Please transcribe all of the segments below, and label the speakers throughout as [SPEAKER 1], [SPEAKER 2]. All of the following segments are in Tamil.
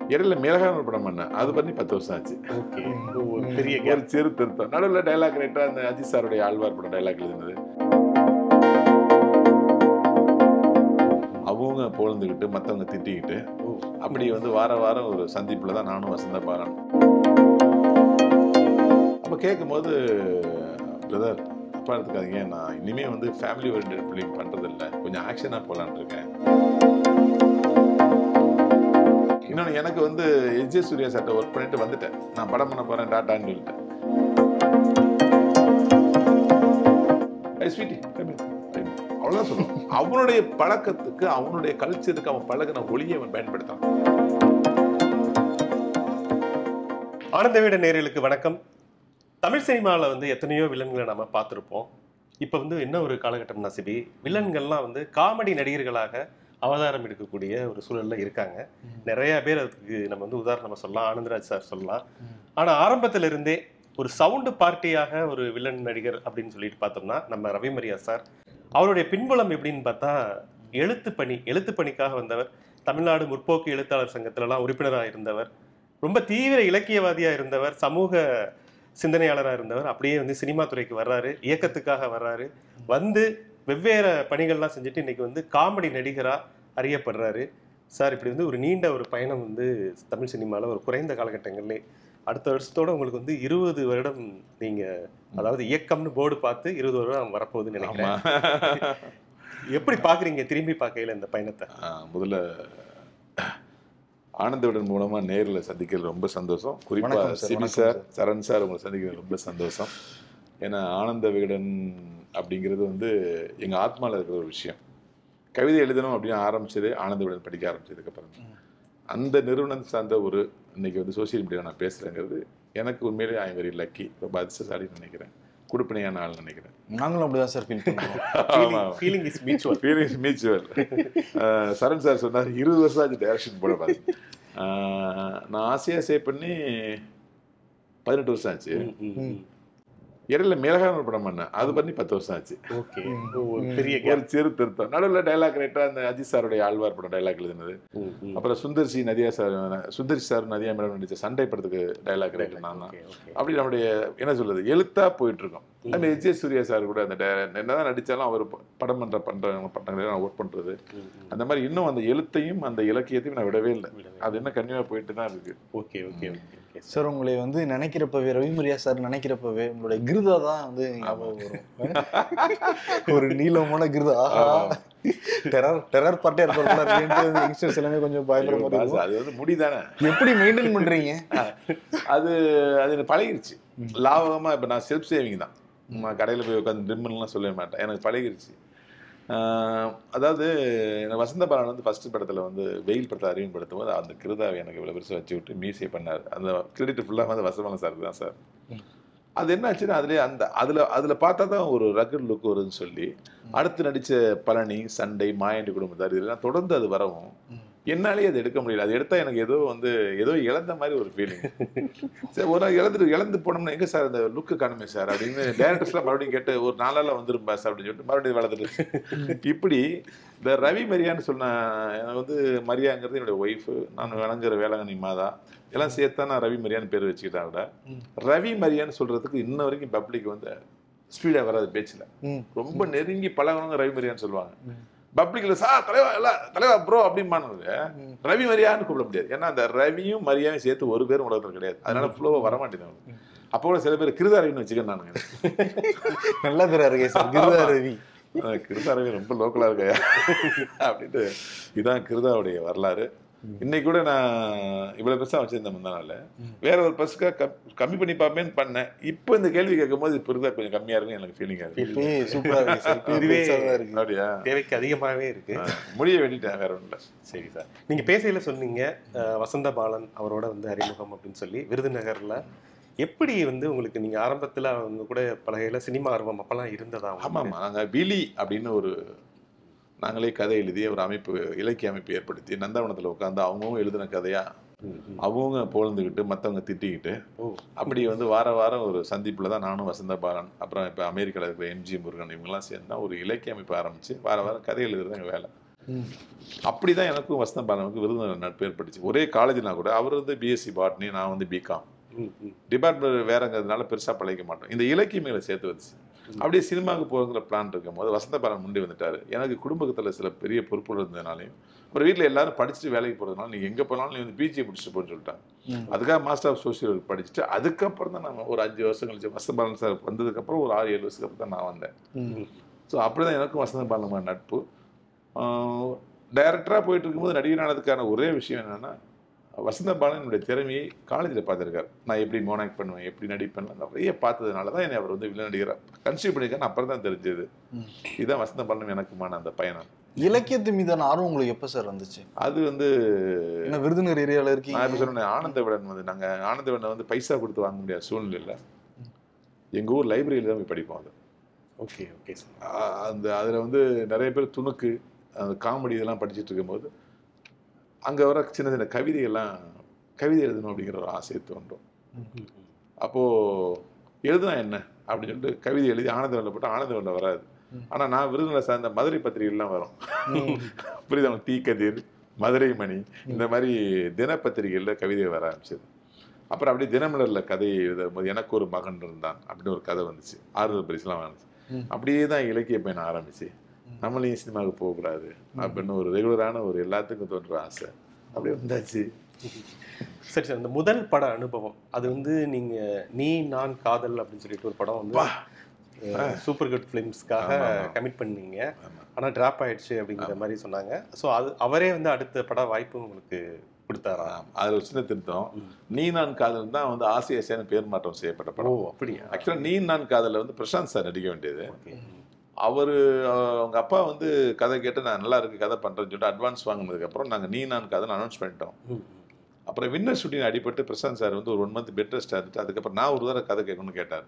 [SPEAKER 1] இடையில மிளகான ஒரு படம் பண்ணேன் அது பண்ணி பத்து வருஷம் ஆச்சு
[SPEAKER 2] ஓகே ஒரு பெரிய
[SPEAKER 1] ஒரு
[SPEAKER 2] கேப்
[SPEAKER 1] சிறு திருத்தம் நடுவில் டைலாக் ரைட்டா அந்த அஜித் சாருடைய ஆழ்வார் படம் டைலாக் எழுதுனது அவங்க புகழ்ந்துக்கிட்டு மற்றவங்க திட்டிக்கிட்டு அப்படி வந்து வார வாரம் ஒரு சந்திப்பில் தான் நானும் வசந்த பாலன் அப்போ கேட்கும்போது பிரதர் தப்பா எடுத்துக்காதீங்க நான் இனிமே வந்து ஃபேமிலி ஓரியன்ட் ஃபிலிம் பண்ணுறதில்ல கொஞ்சம் ஆக்ஷனாக போகலான்னு இருக்கேன் இன்னொன்று எனக்கு வந்து எஜே சூர்யா சார்ட்ட ஒர்க் பண்ணிட்டு வந்துட்டேன் நான் படம் பண்ண போகிறேன் டாட்டான்னு சொல்லிட்டேன் ஐ ஸ்வீட்டி அவ்வளோதான் சொல்லுவோம் அவனுடைய பழக்கத்துக்கு அவனுடைய கல்ச்சருக்கு அவன் பழகின ஒளியை அவன் பயன்படுத்தான்
[SPEAKER 2] ஆனந்த வீட நேயர்களுக்கு வணக்கம் தமிழ் சினிமாவில் வந்து எத்தனையோ வில்லன்களை நம்ம பார்த்துருப்போம் இப்போ வந்து என்ன ஒரு காலகட்டம்னா சிபி வில்லன்கள்லாம் வந்து காமெடி நடிகர்களாக அவதாரம் எடுக்கக்கூடிய ஒரு சூழல்ல இருக்காங்க நிறைய பேர் அதுக்கு நம்ம வந்து உதாரணமா சொல்லலாம் ஆனந்தராஜ் சார் சொல்லலாம் ஆனா ஆரம்பத்துல இருந்தே ஒரு சவுண்டு பார்ட்டியாக ஒரு வில்லன் நடிகர் அப்படின்னு சொல்லிட்டு பார்த்தோம்னா நம்ம ரவிமரியா சார் அவருடைய பின்புலம் எப்படின்னு பார்த்தா எழுத்து பணி எழுத்து பணிக்காக வந்தவர் தமிழ்நாடு முற்போக்கு எழுத்தாளர் சங்கத்திலலாம் உறுப்பினராக இருந்தவர் ரொம்ப தீவிர இலக்கியவாதியா இருந்தவர் சமூக சிந்தனையாளராக இருந்தவர் அப்படியே வந்து சினிமா துறைக்கு வர்றாரு இயக்கத்துக்காக வர்றாரு வந்து வெவ்வேறு பணிகள்லாம் செஞ்சுட்டு இன்னைக்கு வந்து காமெடி நடிகரா அறியப்படுறாரு சார் இப்படி வந்து ஒரு நீண்ட ஒரு பயணம் வந்து தமிழ் சினிமாவில் ஒரு குறைந்த காலகட்டங்கள்லே அடுத்த வருஷத்தோட உங்களுக்கு வந்து இருபது வருடம் நீங்க அதாவது இயக்கம்னு போர்டு பார்த்து இருபது வருடம் வரப்போகுதுன்னு நினைக்கிறேன்
[SPEAKER 1] ஆமா
[SPEAKER 2] எப்படி பாக்குறீங்க திரும்பி பார்க்கையில இந்த பயணத்தை
[SPEAKER 1] ஆஹ் முதல்ல ஆனந்தவிடன் மூலமா நேர்ல சந்திக்கிறது ரொம்ப சந்தோஷம் குறிப்பா
[SPEAKER 3] வணக்கம் சார்,
[SPEAKER 1] சிபி
[SPEAKER 3] வணக்கம்
[SPEAKER 1] சார்
[SPEAKER 3] சார்.
[SPEAKER 1] சரண் சார் உங்களை சந்திக்கிறது ரொம்ப சந்தோஷம் ஏன்னா ஆனந்த விகடன் அப்படிங்கிறது வந்து எங்க ஆத்மால இருக்கிற ஒரு விஷயம் கவிதை எழுதணும் அப்படின்னு ஆரம்பிச்சது ஆனந்த விகடன் படிக்க ஆரம்பிச்சதுக்கு அப்புறம் அந்த நிறுவனம் சார்ந்த ஒரு இன்னைக்கு வந்து சோசியல் மீடியாவில் நான் பேசுறேங்கிறது எனக்கு உண்மையிலேயே ஐ வெரி லக்கி ரொம்ப அதிர்ஷ்டசாலின்னு நினைக்கிறேன் கொடுப்பினையான ஆள் நினைக்கிறேன்
[SPEAKER 3] நாங்களும் அப்படிதான் சார் ஃபீல் பண்ணுறோம்
[SPEAKER 1] ஆமா
[SPEAKER 2] feeling is mutual
[SPEAKER 1] feelings mutual Charan sir சொன்னார் இருபது வருஷம் ஆச்சு டைரக்ஷன் போட பார்த்து நான் ஆசையாக சேவ் பண்ணி பதினெட்டு வருஷம் ஆச்சு இடையில மிளகான ஒரு படம் பண்ணேன் அது பண்ணி பத்து வருஷம் ஆச்சு
[SPEAKER 2] ஓகே
[SPEAKER 3] ம்.
[SPEAKER 2] ஒரு
[SPEAKER 3] ம்.
[SPEAKER 2] பெரிய
[SPEAKER 1] ஒரு
[SPEAKER 2] கேப்
[SPEAKER 1] சிறு திருத்தம் நடுவில் டைலாக் ரைட்டா அந்த அஜித் சாருடைய ஆழ்வார் படம் டைலாக் எழுதுனது அப்புறம் Sundar C Nadiya sir Sundar C sir Nadiya madam நடிச்ச சண்டை படத்துக்கு டைலாக் ரைட்டர் நான் தான் அப்படி நம்முடைய என்ன சொல்றது எழுத்தா போயிட்டு இருக்கோம் அந்த எஜே சூர்யா சார் கூட அந்த di- என்னதான் நடிச்சாலும் அவர் ப- படம் பண்ற பண்றவங்க பண்றாங்க நான் ஒர்க் பண்றது அந்த மாதிரி இன்னும் அந்த எழுத்தையும் அந்த இலக்கியத்தையும் நான் விடவே இல்லை அது இன்னும் கன்னியூவா போயிட்டு தான் இருக்கு
[SPEAKER 2] ஓகே ஓகே ஓகே
[SPEAKER 3] சார் உங்களை வந்து நினைக்கிறப்பவே ரவிமரியா சார் நினைக்கிறப்பவே உங்களுடைய கிருதா தான் வந்து ஞாபகம் வரும் ஒரு நீளமான கிருதா
[SPEAKER 1] ஆமா.
[SPEAKER 3] டெரர் டெரர் பாட்டே இருப்பாரு யங்ஸ்டர்ஸ் எல்லாமே கொஞ்சம் பயப்படுற மாதிரி
[SPEAKER 1] ஐயோ,
[SPEAKER 3] இருக்கும்.
[SPEAKER 1] அது வந்து முடிதானே
[SPEAKER 3] எப்படி மெயின்டைன் பண்றீங்க
[SPEAKER 1] அது அது எனக்கு பழகிருச்சு லாபகமா இப்ப நான் செல்ஃப் சேவிங் தான் நான் கடையில போய் உட்காந்து ட்ரிம்லாம் சொல்லவே மாட்டேன் எனக்கு பழகிருச்சு ஆஹ் அதாவது எனக்கு வசந்த பாலன் வந்து ஃபர்ஸ்ட் படத்துல வந்து வெயில் படத்தை அறிமுகப்படுத்தும் போது அந்த கிருதாவை எனக்கு இவ்வளவு பெருசா வச்சு விட்டு மீசை பண்ணார் அந்த கிரெடிட் ஃபுல்லாக வந்து வசந்தபாலன் சார் தான் சார்
[SPEAKER 3] ம்.
[SPEAKER 1] அது என்ன ஆச்சுன்னா அதுலயே அந்த அதுல அதுல பார்த்தா தான் ஒரு ரகட் லுக் வருதுன்னு சொல்லி அடுத்து நடிச்ச பழனி சண்டை மாயண்டி குடும்பத்தார் இதெல்லாம் தொடர்ந்து அது வரவும்
[SPEAKER 3] ம்.
[SPEAKER 1] என்னாலேயே அது எடுக்க முடியல அது எடுத்தா எனக்கு ஏதோ வந்து ஏதோ இழந்த மாதிரி ஒரு ஃபீலிங் சரி ஒரு நாள் இழந்துட்டு இழந்து போனோம்னா எங்க சார் அந்த லுக்கு காணுமே சார் அப்படின்னு டேரக்டர்ஸ்லாம் மறுபடியும் கேட்டு ஒரு நாளால வந்துரும் பாஸ் அப்படின்னு சொல்லிட்டு மறுபடியும் வளர்த்துட்டு இப்படி இந்த ரவி மரியான்னு சொன்ன எனக்கு வந்து மரியாங்கிறது என்னுடைய ஒய்ஃபு நான் வணங்குற வேளாங்கண்ணி மாதா எல்லாம் சேர்த்தா நான் ரவி மரியான்னு பேர் வச்சுக்கிட்டேன் விட
[SPEAKER 3] ம்.
[SPEAKER 1] ரவி மரியான்னு சொல்றதுக்கு இன்ன வரைக்கும் பப்ளிக் வந்து ஸ்பீடா வராது பேச்சுல
[SPEAKER 3] ம்.
[SPEAKER 1] ரொம்ப நெருங்கி பழகணுங்க ரவி மரியான்னு சொல்லுவாங்க
[SPEAKER 3] ம்.
[SPEAKER 1] பப்ளிக்ல சார் தலைவா இல்ல தலைவா ப்ரோ அப்படிம்பானுங்க
[SPEAKER 3] ம்.
[SPEAKER 1] ரவி மரியான்னு கூப்பிட முடியாது ஏன்னா அந்த ரவியும் மரியாதையும் சேர்த்து ஒரு பேரும் உலகத்துல கிடையாது அதனால ஃப்ளோவா வர மாட்டேங்குது அப்போ கூட சில பேர் கிருதா ரவின்னு வச்சுக்கேன் நானுங்க
[SPEAKER 3] நல்ல பேரா இருக்கே சார் கிருதா ரவி
[SPEAKER 1] அஹ் கிருதா ரவி ரொம்ப லோக்கலா இருக்கையா அப்படின்ட்டு இதான் கிருதாவுடைய வரலாறு இன்னைக்கு கூட நான் இவ்வளவு பெருசா வச்சிருந்தேன் முந்தனால
[SPEAKER 3] ம்.
[SPEAKER 1] வேற ஒரு பஸ்ஸுக்காக கம்மி பண்ணி பார்ப்பேன்னு பண்ணேன் இப்போ இந்த கேள்வி கேட்கும்போது இப்போ இருந்தா கொஞ்சம் கம்மியா இருக்குன்னு எனக்கு ஃபீலிங் ஆகுது
[SPEAKER 3] இப்பயே சூப்பரா இருக்கு சார் இப்பயே
[SPEAKER 2] இதுவே-
[SPEAKER 3] பெருசா தான் இருக்கு
[SPEAKER 1] அப்படியா
[SPEAKER 2] தேவைக்கு அதிகமாகவே இருக்கு
[SPEAKER 1] அஹ் முடிய வேண்டிட்டேன் வேற ஒன்றும் இல்லை
[SPEAKER 2] சரி சார் நீங்க பேசையில சொன்னீங்க அஹ், வசந்த பாலன் அவரோட வந்து அறிமுகம் அப்படின்னு சொல்லி விருதுநகர்ல எப்படி வந்து உங்களுக்கு நீங்க ஆரம்பத்துல அவங்க கூட பழகையில சினிமா ஆர்வம் அப்பெல்லாம் இருந்ததா உங்களுக்கு?
[SPEAKER 1] ஆமாம்மா நாங்கள் விழி அப்படின்னு ஒரு நாங்களே கதை எழுதி ஒரு அமைப்பு இலக்கிய அமைப்பு ஏற்படுத்தி நந்தவனத்தில் உட்காந்து அவங்கவுங்க எழுதின கதையா
[SPEAKER 2] ம், ம்.
[SPEAKER 1] அவங்க புகழ்ந்துக்கிட்டு மற்றவங்க திட்டிக்கிட்டு
[SPEAKER 2] ஓ
[SPEAKER 1] அப்படி வந்து வார வாரம் ஒரு சந்திப்பில் தான் நானும் வசந்த பாலன் அப்புறம் இப்போ அமெரிக்காவில் இருக்கிற எம்ஜி முருகன் இவங்கெல்லாம் சேர்ந்து தான் ஒரு இலக்கிய அமைப்பு ஆரம்பிச்சு வார வாரம் கதை எழுதுறது எங்கள் வேலை
[SPEAKER 3] ம்.
[SPEAKER 1] அப்படிதான் எனக்கும் வசந்த பாலனுக்கு விருதுநகர் நட்பு ஏற்பட்டுச்சு ஒரே காலேஜ்னா கூட அவர் வந்து பிஎஸ்சி பாட்னி நான் வந்து பிகாம்
[SPEAKER 2] ம், ம்.
[SPEAKER 1] டிபார்ட்மெண்ட் வேறங்கிறதுனால பெருசா பழகிக்க மாட்டோம் இந்த இலக்கியங்களை சேர்த்து வந்துச்சு அப்படியே சினிமாவுக்கு போகிற பிளான் இருக்கும் போது வசந்த பாலன் முண்டி வந்துட்டாரு எனக்கு குடும்பத்துல சில பெரிய பொறுப்புகள் இருந்ததுனாலையும் அப்புறம் வீட்டில் எல்லாரும் படிச்சுட்டு வேலைக்கு போகிறதுனால நீ எங்கே போனாலும் நீ வந்து பிஜியை முடிச்சுட்டு போன்னு சொல்லிட்டாங்க
[SPEAKER 3] ம்.
[SPEAKER 1] அதுக்காக மாஸ்டர் ஆஃப் சோசியல் ஒர்க் படிச்சுட்டு அதுக்கப்புறம் தான் நான் ஒரு அஞ்சு வருஷம் கழிச்சு வசந்த பாலன் சார் வந்ததுக்கப்புறம் ஒரு ஆறு ஏழு வருஷத்துக்கு அப்புறம் தான் நான் வந்தேன்
[SPEAKER 3] ம்.
[SPEAKER 1] ஸோ அப்படி தான் எனக்கும் வசந்த பாலன் நட்பு டைரக்டராக போயிட்டு இருக்கும்போது நடிகனானதுக்கான ஒரே விஷயம் என்னன்னா வசந்த பாலன் என்னுடைய திறமையை காலேஜில் பார்த்துருக்காரு நான் எப்படி மோனாக்ட் பண்ணுவேன் எப்படி நடிப்பேன் நிறைய பார்த்ததுனால தான் என்னை அவர் வந்து வில்லன் நடிகராக கன்சியூ பண்ணியிருக்காரு அப்புறம் தான் தெரிஞ்சது
[SPEAKER 3] ம்.
[SPEAKER 1] இதுதான் வசந்த பாலன் எனக்குமான அந்த பயணம்
[SPEAKER 3] இலக்கியத்து மீதான ஆர்வம் உங்களுக்கு எப்ப சார் வந்துச்சு
[SPEAKER 1] அது வந்து
[SPEAKER 3] ஏன்னா விருதுநகர் ஏரியால
[SPEAKER 1] நான்
[SPEAKER 3] இருக்கீங்க
[SPEAKER 1] இப்போ சொன்னேன் ஆனந்த விடன் வந்து நாங்கள் ஆனந்த விடனை வந்து பைசா கொடுத்து வாங்க முடியாத சூழ்நிலையில் எங்கள் ஊர் லைப்ரரியில் தான் போய் படிப்போம் அது
[SPEAKER 2] ஓகே ஓகே சார்
[SPEAKER 1] ஆ- அந்த அதில் வந்து நிறைய பேர் துணுக்கு அந்த காமெடி இதெல்லாம் படிச்சுட்டு இருக்கும்போது அங்கே வர சின்ன சின்ன கவிதைகள்லாம் கவிதை எழுதணும் அப்படிங்கிற ஒரு ஆசையை தோன்றும் அப்போது எழுதுனா என்ன அப்படின்னு சொல்லிட்டு கவிதை எழுதி ஆனந்தவனில் போட்டு ஆனந்தவனில் வராது
[SPEAKER 3] ம்.
[SPEAKER 1] ஆனால் நான் விருதுநகர் சார்ந்த மதுரை பத்திரிகைலாம் வரும்
[SPEAKER 3] ம்.
[SPEAKER 1] புரியுதா டீ கதிர் மதுரை மணி இந்த மாதிரி தினப்பத்திரிகைகளில் கவிதை வர ஆரம்பிச்சது அப்புறம் அப்படியே தினமலரில் கதை எழுதும்போது எனக்கு ஒரு மகன் இருந்தான் அப்படின்னு ஒரு கதை வந்துச்சு ஆறுதல் பரிசுலாம் வந்துச்சு
[SPEAKER 3] ம்.
[SPEAKER 1] அப்படியே தான் இலக்கிய பயணம் ஆரம்பிச்சு நம்மளையும் சினிமாவுக்கு போகக்கூடாது அப்படின்னு ஒரு ரெகுலரான ஒரு எல்லாத்துக்கும் தோன்ற ஆசை அப்படியே வந்தாச்சு
[SPEAKER 2] சரி சார் இந்த முதல் பட அனுபவம் அது வந்து நீங்க நீ நான் காதல் அப்படின்னு சொல்லிட்டு ஒரு படம் வந்து
[SPEAKER 1] பா.
[SPEAKER 2] சூப்பர் குட் ஃபிலிம்ஸ்க்காக
[SPEAKER 1] ஆமா, ஆமா.
[SPEAKER 2] கமிட் பண்ணீங்க
[SPEAKER 1] ஆமா.
[SPEAKER 2] ஆனா டிராப் ஆயிடுச்சு அப்படிங்கிற மாதிரி சொன்னாங்க ஸோ அது அவரே வந்து அடுத்த பட வாய்ப்பு உங்களுக்கு கொடுத்தாரா
[SPEAKER 1] ஆமா. அதுல ஒரு சின்ன திருத்தம்
[SPEAKER 2] ம்.
[SPEAKER 1] நீ நான் காதல் தான் வந்து ஆசை ஆசையான பேர் மாற்றம் செய்யப்பட்ட
[SPEAKER 2] ஓ
[SPEAKER 1] படம்
[SPEAKER 2] அப்படியா
[SPEAKER 1] ஆக்சுவலாக நீ நான் காதலில் வந்து பிரசாந்த் சார் நடிக்க வேண்டியது
[SPEAKER 2] ஓகே
[SPEAKER 1] அவர் அவங்க அப்பா வந்து கதை கேட்டு நான் நல்லா இருக்கு கதை பண்ணுறேன்னு சொல்லிட்டு அட்வான்ஸ் வாங்கினதுக்கப்புறம் நாங்கள் நீ நான் கதை அனௌன்ஸ் பண்ணிட்டோம் அப்புறம் வின்னர் ஷூட்டிங் அடிபட்டு பிரசாந்த் சார் வந்து ஒரு ஒன் மந்த் பெட் ரெஸ்ட் இருந்துட்டு அதுக்கப்புறம் நான் ஒரு தடவை கதை கேட்கணும்னு கேட்டார்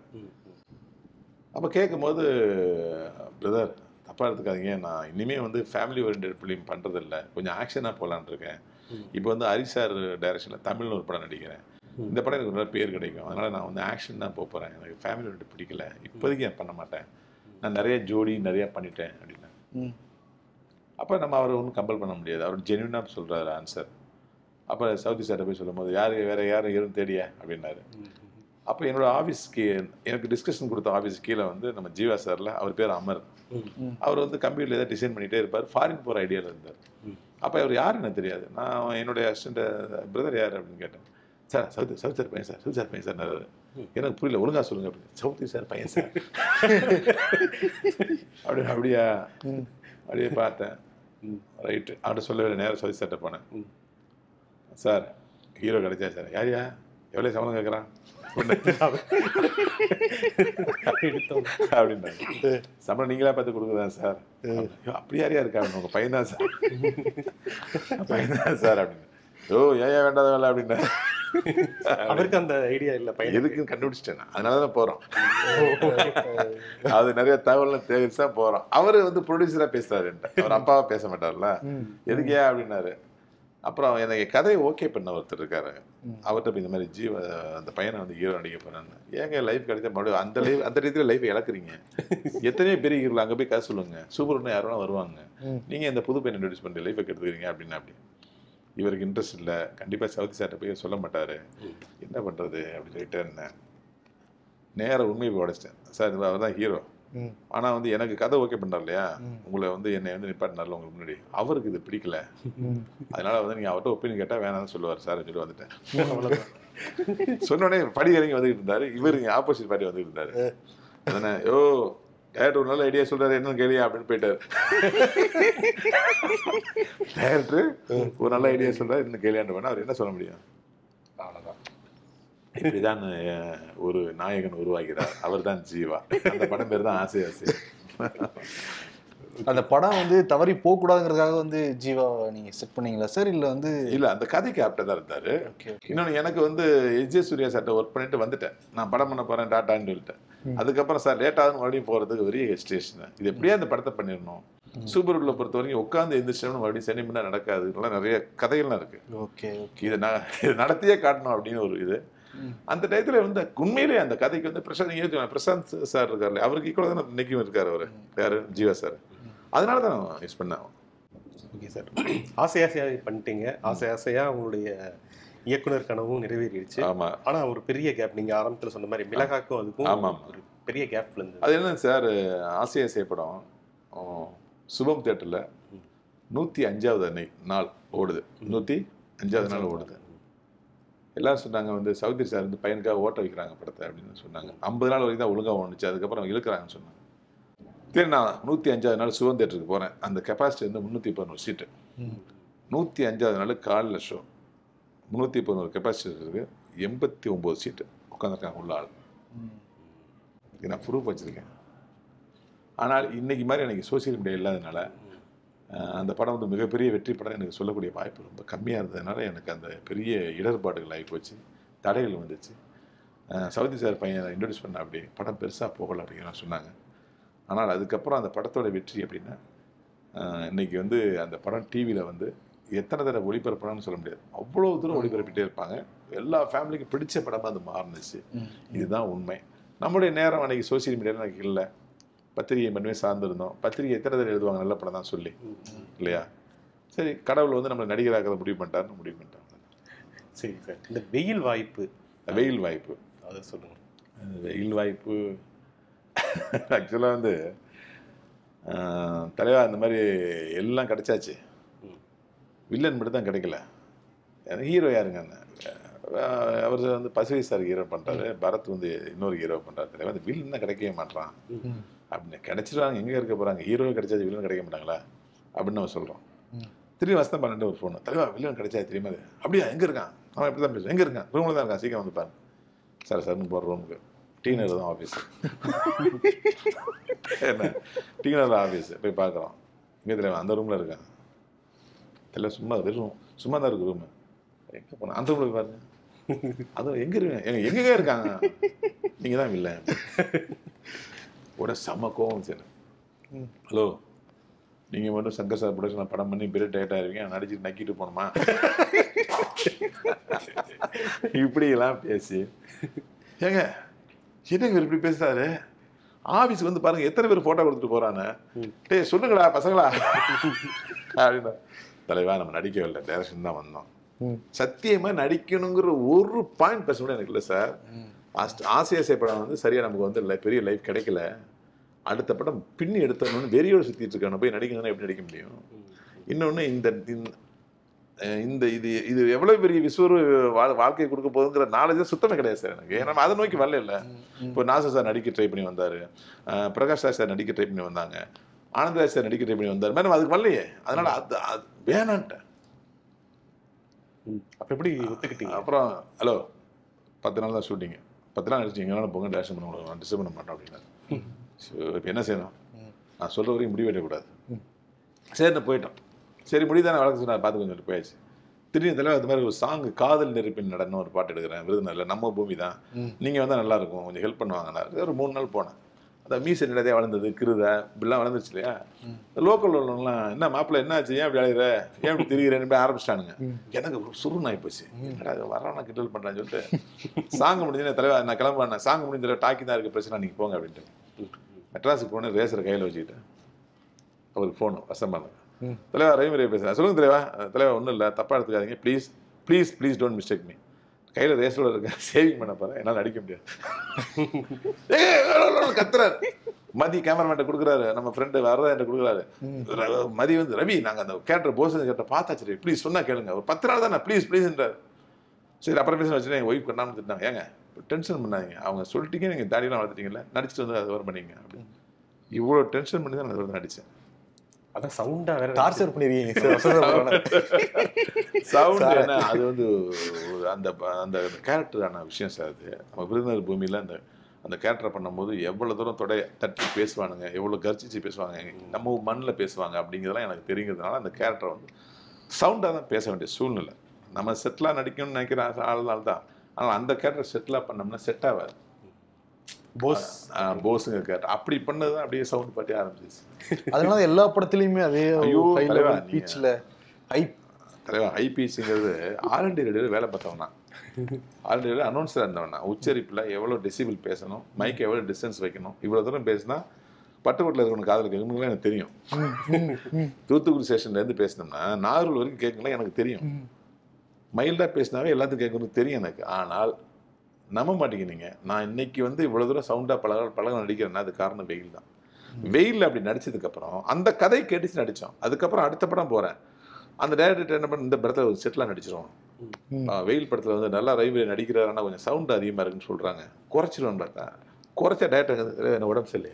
[SPEAKER 1] அப்போ கேட்கும்போது பிரதர் தப்பாக எடுத்துக்காதீங்க நான் இனிமே வந்து ஃபேமிலி ஓரியன்ட் ஃபிலிம் பண்ணுறதில்ல கொஞ்சம் ஆக்ஷனாக போகலான்னு இருக்கேன் இப்போ வந்து ஹரிஷ் சார் டைரக்ஷனில் தமிழ்னு ஒரு படம் நடிக்கிறேன்
[SPEAKER 2] ம்.
[SPEAKER 1] இந்த படம் எனக்கு ஒரு நல்ல பேர் கிடைக்கும் அதனால் நான் வந்து ஆக்ஷன் தான் போக போகிறேன் எனக்கு ஃபேமிலி ஓரியன்ட் பிடிக்கல இப்போதைக்கு நான் பண்ண மாட்டேன் நான் நிறைய ஜோடி நிறைய பண்ணிட்டேன் அப்படின்னு
[SPEAKER 3] ம்.
[SPEAKER 1] அப்போ நம்ம அவரை ஒன்றும் கம்பல் பண்ண முடியாது அவர் ஜென்யூனாக சொல்கிறாரு ஆன்சர் அப்போ சவுதி சார்ட்ட போய் சொல்லும்போது யார் வேற யாரும் இருந்து தேடிய அப்படின்னாரு அப்போ என்னோட ஆஃபீஸ்க்கு எனக்கு டிஸ்கஷன் கொடுத்த ஆஃபீஸ் கீழே வந்து நம்ம ஜீவா சார்ல அவர் பேர் அமர்
[SPEAKER 3] ம்.
[SPEAKER 1] அவர் வந்து கம்ப்யூட்டரில் ஏதாவது டிசைன் பண்ணிகிட்டே இருப்பார் ஃபாரின் போகிற ஐடியாவில் இருந்தார்
[SPEAKER 2] ம்.
[SPEAKER 1] அப்போ அவர் யார் எனக்கு தெரியாது நான் என்னுடைய அசிஸ்டண்ட் பிரதர் யார் அப்படின்னு கேட்டேன் சார் சவுத் சவுத் சார் பையன் சார் சவுத் சார் பையன் சார்
[SPEAKER 2] ம்.
[SPEAKER 1] எனக்கு புரியல ஒழுங்கா சொல்லுங்க அப்படின்னு சவுத்தி சார் பையன் சார் அப்படி அப்படியா
[SPEAKER 3] ம்.
[SPEAKER 1] அப்படியே பார்த்தேன்
[SPEAKER 2] ம்.
[SPEAKER 1] ரைட்டு அவர்கிட்ட சொல்லவே இல்லை நேரம் சவுத் சார்ட்ட போனேன்
[SPEAKER 2] ம்.
[SPEAKER 1] சார் ஹீரோ கிடைச்சா சார் யாரியா எவ்வளோ சம்பளம் கேட்குறான்
[SPEAKER 2] எடுத்தோம்
[SPEAKER 1] அப்படின்னாங்க சம்பளம் நீங்களா பார்த்து கொடுக்குறதா சார் ஐயோ, அப்படி யாரையா இருக்கா உங்க பையன் தான் சார் பையன் தான் சார் அப்படின்னு ஓ ஏன் ஏன் வேண்டாத வேலை அப்படின்னா
[SPEAKER 2] அவருக்கு அந்த ஐடியா இல்ல பையன்
[SPEAKER 1] எதுக்குன்னு கண்டுபிடிச்சிட்டேன் நான். அதனால தான் போறோம் அது நிறைய தகவல்லாம் தேவைச்சு தான் போறோம் அவரு வந்து ப்ரொடியூசரா பேசுறாரு என்கிட்ட. அவர் அப்பாவா பேச மாட்டார்ல
[SPEAKER 3] ம்.
[SPEAKER 1] எதுக்கு ஏன் அப்படின்னாரு அப்புறம் எனக்கு கதையை ஓகே பண்ண ஒருத்தர் இருக்காரு
[SPEAKER 3] ம்.
[SPEAKER 1] அவர்கிட்ட போய் இந்த மாதிரி ஜீவ அந்த பையனை வந்து ஹீரோ நடிக்க போறேன்னு ஏங்க லைஃப் கிடைச்சா மறுபடியும் அந்த லைஃப் அந்த ரீதியில் லைஃப் இழக்குறீங்க எத்தனையோ பெரிய ஹீரோ அங்கே போய் கதை சொல்லுங்க சூப்பர் யாரும் வருவாங்க
[SPEAKER 3] ம்.
[SPEAKER 1] நீங்க இந்த புது பையனை இன்ட்ரடியூஸ் பண்ணி லைஃபை கெடுத்துக்கிறீங்க அப்படின்னு அப்படி இவருக்கு இன்ட்ரெஸ்ட் இல்லை கண்டிப்பா சவுதி சார்ட்ட போய் சொல்ல மாட்டாரு
[SPEAKER 2] ம்.
[SPEAKER 1] என்ன பண்றது அப்படின்னு சொல்லிட்டு இருந்தேன் நேரா உண்மையை போய் உடைச்சிட்டேன் சார் அவர் தான் ஹீரோ
[SPEAKER 3] ம்.
[SPEAKER 1] ஆனா வந்து எனக்கு கதை ஓகே பண்ணார் இல்லையா
[SPEAKER 3] ம்.
[SPEAKER 1] உங்களை வந்து என்னை வந்து நிப்பாட்டினார்ல உங்களுக்கு முன்னாடி அவருக்கு இது பிடிக்கல
[SPEAKER 3] ம்.
[SPEAKER 1] அதனால வந்து நீங்க அவர்கிட்ட ஒப்பீனியன் கேட்டா வேணாம்னு சொல்லுவார் சார் சொல்லி வந்துட்டேன் சொன்ன உடனே படி இறங்கி வந்துட்டு இருந்தாரு இவர் இங்க ஆப்போசிட் பார்ட்டி வந்துட்டு இருந்தாரு அதனால யோ டேரக்டர் ஒரு நல்ல ஐடியா சொல்றாரு என்னன்னு கேளியா அப்படின்னு போயிட்டாரு டேரக்டர் ஒரு நல்ல ஐடியா சொல்றாரு இன்னும் கேளியான்னு வேணா அவர் என்ன சொல்ல முடியும் அவ்வளவுதான் இப்படிதான் அஹ், ஒரு நாயகன் உருவாகிறார் அவர்தான் ஜீவா அந்த படம் பேர் தான் ஆசை ஆசை
[SPEAKER 3] அந்த படம் வந்து தவறி போக கூடாதுங்கிறதுக்காக வந்து ஜீவா நீங்க செட் பண்ணீங்களா சார் இல்ல வந்து
[SPEAKER 1] இல்ல அந்த கதைக்கு ஆப்டா தான் இருந்தாரு
[SPEAKER 3] ஓகே ஓகே
[SPEAKER 1] இன்னொன்று எனக்கு வந்து எஸ் ஜே சூர்யா சார்ட்ட ஒர்க் பண்ணிட்டு வந்துட்டேன் நான் படம் பண்ண போறேன் டாட்டான்னு சொல்லிட்டேன்
[SPEAKER 3] ம்.
[SPEAKER 1] அதுக்கப்புறம் சார் லேட் ஆகுது மறுபடியும் போறதுக்கு பெரிய ஹெஸ்டேஷன் இது எப்படியா இந்த படத்தை பண்ணிடணும்
[SPEAKER 3] ம்.
[SPEAKER 1] சூப்பர் உள்ள பொறுத்த வரைக்கும் உட்காந்து எந்திரிச்சோம்னு மறுபடியும் சனி பண்ண நடக்காது இதெல்லாம் நிறைய கதைகள்லாம் இருக்கு
[SPEAKER 3] ஓகே ஓகே
[SPEAKER 1] இதை நான் இது நடத்தியே காட்டணும் அப்படின்னு ஒரு இது
[SPEAKER 3] ம்.
[SPEAKER 1] அந்த டயத்துல வந்து உண்மையிலேயே அந்த கதைக்கு வந்து பிரசாந்த் நீங்க யோசிச்சு பாருங்க, பிரசாந்த் சார் இருக்காரு அவருக்கு ஈக்குவலாக தான் இன்னைக்கும் இருக்காரு அவரு யாரு ஜீவா சார் அதனால தான் நான் யூஸ் பண்ணேன்
[SPEAKER 2] ஓகே சார் ஆசை ஆசையாக பண்ணிட்டீங்க ஆசை ஆசையாக உங்களுடைய இயக்குனர் கனவும் நிறைவேறிடுச்சு
[SPEAKER 1] ஆமா
[SPEAKER 2] ஆனா ஒரு பெரிய கேப் நீங்க ஆரம்பத்துல சொன்ன மாதிரி மிளகாக்கும் அதுக்கும்
[SPEAKER 1] ஆமா, ஆமா.
[SPEAKER 2] ஒரு பெரிய கேப் இருந்தது
[SPEAKER 1] அது என்ன சார் ஆசைய செய்யப்படம் சுபம் தேட்டரில் நூற்றி அஞ்சாவது அன்னை- நாள் ஓடுது நூற்றி அஞ்சாவது நாள் ஓடுது எல்லாரும் சொன்னாங்க வந்து சௌத்ரி சார் வந்து பையனுக்காக ஓட்ட வைக்கிறாங்க படத்தை அப்படின்னு சொன்னாங்க ஐம்பது நாள் வரைக்கும் தான் ஒழுங்காக ஓடுச்சு அதுக்கப்புறம் இழுக்கிறாங்கன்னு சொன்னாங்க சரி நான் நூற்றி அஞ்சாவது நாள் சுபம் தேட்டருக்கு போகிறேன் அந்த கெப்பாசிட்டி வந்து முந்நூற்றி பதினோரு சீட்டு நூற்றி அஞ்சாவது நாள் காலையில் ஷோ முந்நூற்றி பதினோரு கெப்பாசிட்டி இருக்குது எண்பத்தி ஒம்பது சீட்டு உட்காந்துருக்காங்க உள்ள ஆள் இது நான் ப்ரூஃப் வச்சுருக்கேன் ஆனால் இன்னைக்கு மாதிரி எனக்கு சோசியல் மீடியா இல்லாதனால அஹ், அந்த படம் வந்து மிகப்பெரிய வெற்றி படம் எனக்கு சொல்லக்கூடிய வாய்ப்பு ரொம்ப கம்மியாக இருந்ததுனால எனக்கு அந்த பெரிய இடர்பாடுகள் ஆகி போச்சு தடைகள் வந்துச்சு அஹ், சவுதி சார் பையன் இன்ட்ரடியூஸ் பண்ண அப்படி படம் பெருசாக போகலை அப்படிங்கிற சொன்னாங்க ஆனால் அதுக்கப்புறம் அந்த படத்தோட வெற்றி அப்படின்னா அஹ், இன்னைக்கு வந்து அந்த படம் டிவியில் வந்து எத்தனை தடவை ஒளிபரப்பணும்னு சொல்ல முடியாது அவ்வளோ தூரம் ஒளிபரப்பிட்டே இருப்பாங்க எல்லா ஃபேமிலிக்கும் பிடிச்ச படமாக அது மாறுனுச்சு இதுதான் உண்மை நம்முடைய நேரம் அன்னைக்கு சோசியல் மீடியாவில் எனக்கு இல்லை பத்திரிகை மட்டுமே சார்ந்திருந்தோம் பத்திரிகை எத்தனை தடவை எழுதுவாங்க நல்ல படம் தான் சொல்லி இல்லையா சரி கடவுள் வந்து நம்மளை நடிகராக்கிறத முடிவு பண்ணிட்டாருன்னு முடிவு பண்ணிட்டாங்க
[SPEAKER 2] சரி சார் இந்த வெயில் வாய்ப்பு
[SPEAKER 1] வெயில் வாய்ப்பு
[SPEAKER 2] அதை சொல்லுங்க
[SPEAKER 1] அந்த வெயில் வாய்ப்பு ஆக்சுவலாக வந்து ஆஹ், தலைவா இந்த மாதிரி எல்லாம் கிடைச்சாச்சு
[SPEAKER 2] ம்.
[SPEAKER 1] வில்லன் மட்டும் தான் கிடைக்கல ஹீரோ யாருங்க அஹ், அவர் வந்து பசுவை சார் ஹீரோ பண்ணுறாரு பரத் வந்து இன்னொரு ஹீரோ பண்ணுறாரு தலைவா அந்த வில்லன் தான் கிடைக்கவே மாட்றான் அப்படின்னு கிடைச்சிருவாங்க எங்கே இருக்க போகிறாங்க ஹீரோவே கிடைச்சாது வில்லன் கிடைக்க மாட்டாங்களா அப்படின்னு நம்ம சொல்கிறோம்
[SPEAKER 3] ம்.
[SPEAKER 1] திரும்பி வசனம் பன்னெண்டு ஒரு ஃபோன் தலைவா வில்லன் கிடைச்சா தெரியுமா அது அப்படியா எங்கே இருக்கான் அவன் இப்படி தான் பேசுவான் எங்கே இருக்கான் ரூமில் தான் இருக்கான் சீக்கிரம் வந்து பாரு சார் சார்னு போகிற ரூமுக்கு டீனர் தான் ஆஃபீஸ் என்ன டீனர் தான் ஆஃபீஸ் போய் பார்க்குறோம் இங்கே தெரியும் அந்த ரூமில் இருக்கான் இல்லை சும்மா வெறும் சும்மா தான் இருக்கு ரூமு எங்கே போனேன் அந்த ரூமில் பாருங்க அதுவும் எங்கே இருக்காங்க எங்க எங்கெங்கே இருக்காங்க நீங்கள் தான் இல்லை உட செம்ம கோவம் சரி
[SPEAKER 3] ம்.
[SPEAKER 1] ஹலோ நீங்கள் மட்டும் சங்கர் சார் ப்ரொடக்ஷன் படம் பண்ணி பெரிய டேட் ஆயிருவீங்க நான் நடிச்சு நக்கிட்டு போகணுமா இப்படியெல்லாம் பேசி ஏங்க என்னங்க இவர் இப்படி பேசுறாரு ஆபீஸ் வந்து பாருங்க எத்தனை பேர் போட்டோ கொடுத்துட்டு போறானே
[SPEAKER 2] ம்.
[SPEAKER 1] டேய் சொல்லுங்கடா பசங்களா அப்படின்னா தலைவா நம்ம நடிக்கவில்லை டைரக்ஷன் தான் வந்தோம்
[SPEAKER 3] ம்.
[SPEAKER 1] சத்தியமா நடிக்கணுங்கிற ஒரு பாயிண்ட் பேச கூட எனக்கு இல்லை சார் ஆஸ்ட் ஆசையாசை படம் வந்து சரியா நமக்கு வந்து li- பெரிய லைஃப் கிடைக்கல அடுத்த படம் பின்னி எடுத்தோம்னு வெறியோடு சுத்திட்டு இருக்கான போய் நடிக்கணும்னா எப்படி நடிக்க முடியும் இன்னொன்று இந்த இந்த- அஹ் இந்த இது இது எவ்வளவு பெரிய விஸ்வரு வாழ் வாழ்க்கை கொடுக்க போகுதுங்கிற நாலேஜ் சுத்தமே கிடையாது சார் எனக்கு ஏன்னா அதை நோக்கி வரல இல்லை இப்போ நாசர் சார் நடிக்க ட்ரை பண்ணி வந்தார் பிரகாஷ் ராஜ் சார் நடிக்க ட்ரை பண்ணி வந்தாங்க ஆனந்தராஜ் சார் நடிக்க ட்ரை பண்ணி வந்தார் மேடம் அதுக்கு வரலையே அதனால அது அது வேணான்ட்டேன்
[SPEAKER 2] அப்ப எப்படி ஒத்துக்கிட்டீங்க
[SPEAKER 1] அப்புறம் ஹலோ பத்து நாள் தான் ஷூட்டிங்க பத்து நாள் நடிச்சு எங்களால் போங்க டேரக்ஷன் பண்ண முடியும் நான் டிஸ்டர்ப் பண்ண மாட்டேன் அப்படின்னாரு இப்போ என்ன செய்யணும்
[SPEAKER 3] ம்.
[SPEAKER 1] நான் சொல்கிற வரைக்கும் முடிவு எடுக்கக்கூடாது
[SPEAKER 3] ம்.
[SPEAKER 1] சரின்னு போயிட்டோம் சரி முடிதானே வழக்கு சொன்னார் பார்த்து கொஞ்சம் போயாச்சு திடீர்னு தலைவர் அது மாதிரி ஒரு சாங் காதல் நெருப்பின் நடனம் ஒரு பாட்டு எடுக்கிறேன் விருதுநகரில் நம்ம பூமி தான்
[SPEAKER 3] ம்.
[SPEAKER 1] நீங்கள் வந்தால் நல்லா இருக்கும் கொஞ்சம் ஹெல்ப் பண்ணுவாங்கன்னாரு ஒரு மூணு நாள் போனேன் அந்த மீசை நிறைய வளர்ந்தது கிருதை இப்படிலாம் வளர்ந்துருச்சு இல்லையா
[SPEAKER 3] ம்.
[SPEAKER 1] லோக்கல் உள்ளவங்களாம் என்ன மாப்பிள்ளை என்ன ஆச்சு ஏன் இப்படி அழைகிற ஏன் இப்படி திரிகிறேன்னு போய் ஆரம்பிச்சிட்டானுங்க
[SPEAKER 3] ம்.
[SPEAKER 1] எனக்கு ஒரு சுருன்னு ஆயிப்போச்சு என்னடா இது வரவனா கிண்டல் பண்ணுறான்னு சொல்லிட்டு சாங் முடிஞ்சு தலைவா நான் கிளம்புறேன் சாங் முடிஞ்ச டாக்கி தான் இருக்கு பிரச்சனை நீங்கள் போங்க அப்படின்ட்டு மெட்ராஸுக்கு போனேன் ரேசரை கையில் வச்சுக்கிட்டேன் அவருக்கு ஃபோனு வசம் பண்ணேன்
[SPEAKER 3] ம்.
[SPEAKER 1] தலைவா ரவிமுறை பேசுகிறேன் சொல்லுங்க தலைவா தலைவா ஒன்றும் இல்லை தப்பாக எடுத்துக்காதீங்க please please please don't mistake me கையில் ரேஸோட இருக்கேன் சேவிங் பண்ண போகிறேன் என்னால் நடிக்க முடியாது ஏய், வேலை, வேலை, கத்துறாரு மதி கேமராமேன் கொடுக்குறாரு நம்ம ஃப்ரெண்டு வரதா என்கிட்ட கொடுக்குறாரு
[SPEAKER 3] ம்.
[SPEAKER 1] ர- மதி வந்து ரவி நாங்கள் அந்த கேரக்டர் போஸ் கேட்ட பார்த்தாச்சு ப்ளீஸ் சொன்னா கேளுங்க ஒரு பத்து நாள் தான் ப்ளீஸ் ப்ளீஸ்ன்றார் சரி அப்புறம் பேச வச்சுட்டு எங்கள் ஒய்ஃப் பண்ணாமல் திட்டாங்க ஏங்க டென்ஷன் பண்ணாதீங்க அவங்க சொல்லிட்டீங்க நீங்கள் தாடியெல்லாம் வளர்த்துட்டீங்களா நடிச்சுட்டு வந்து அது வர பண்ணீங்க அப்படின்னு இவ்வளோ டென்ஷன் பண்ணி தான் நான் அது நடித்தேன்
[SPEAKER 2] அதான் சவுண்டா வேற
[SPEAKER 3] டார்ச்சர் பண்ணிருக்கீங்க சார் வசந்த பகவானை.
[SPEAKER 1] சவுண்ட் என்ன அது வந்து ஒரு அந்த ப- அந்த கேரக்டரான விஷயம் சார் அது நம்ம விருதுநகர் பூமியில் அந்த அந்த கேரக்டரை பண்ணும்போது எவ்வளோ தூரம் தொடை தட்டி பேசுவானுங்க எவ்வளோ கர்ச்சிச்சு பேசுவாங்க நம்ம மண்ணில் பேசுவாங்க அப்படிங்கிறதெல்லாம் எனக்கு தெரியுங்கிறதுனால அந்த கேரக்டரை வந்து சவுண்டாக தான் பேச வேண்டிய சூழ்நிலை நம்ம செட்டிலாக நடிக்கணும்னு நினைக்கிற ஆள்னால தான் ஆனால் அந்த கேரக்டர் செட்டிலாக பண்ணோம்னா செட் ஆகாது
[SPEAKER 2] போஸ்
[SPEAKER 1] போஸுங்க கேரக்டர் அப்படி பண்ணது தான் அப்படியே சவுண்ட் பாட்டி ஆரம்பிச்சிச்சு
[SPEAKER 3] அதனால எல்லா படத்துலயுமே அதே
[SPEAKER 1] ஐயோ,
[SPEAKER 3] ஹை
[SPEAKER 1] தலைவா,
[SPEAKER 3] லெவல்
[SPEAKER 1] நீங்க-
[SPEAKER 3] பீச்ல ஹை
[SPEAKER 1] தலைவா ஐபிஎஸ்ங்கிறது ஆர்என்டி ரேடியோவில் வேலை பார்த்தவனா ஆர்என்டி ரேடியோ அனௌன்ஸராக இருந்தவனா உச்சரிப்பில் எவ்வளோ டெசிபிள் பேசணும் மைக் எவ்வளோ டிஸ்டன்ஸ் வைக்கணும் இவ்வளோ தூரம் பேசினா பட்டுக்கோட்டில் இருக்கவங்க காதல் கேட்கணுங்களா எனக்கு தெரியும் தூத்துக்குடி ஸ்டேஷன்லேருந்து பேசினோம்னா நாகூர் வரைக்கும் கேட்கலாம் எனக்கு தெரியும் மைல்டாக பேசினாவே எல்லாத்துக்கும் கேட்கணும் தெரியும் எனக்கு ஆனால் நம்ப மாட்டேங்கிறீங்க நான் இன்னைக்கு வந்து இவ்வளோ தூரம் சவுண்டாக பழக பழக நடிக்கிறேன்னா அது காரணம் வெயில் தான் வெயிலில் அப்படி நடிச்சதுக்கப்புறம் அந்த கதை கேட்டுச்சு நடித்தோம் அதுக்கப்புறம் அடுத்த படம் போகிறேன் அந்த டேரக்டர் என்ன பண்ண இந்த படத்தில் ஒரு செட்டிலாக நடிச்சிருவோம் ஆ, வெயில் படத்தில் வந்து நல்லா ரயில்வே நடிக்கிறாரு ஆனால் கொஞ்சம் சவுண்ட் அதிகமாக இருக்குன்னு சொல்கிறாங்க குறைச்சிருவோம் பார்த்தா குறைச்ச டேரக்டர் என்ன உடம்பு சரியில்லையா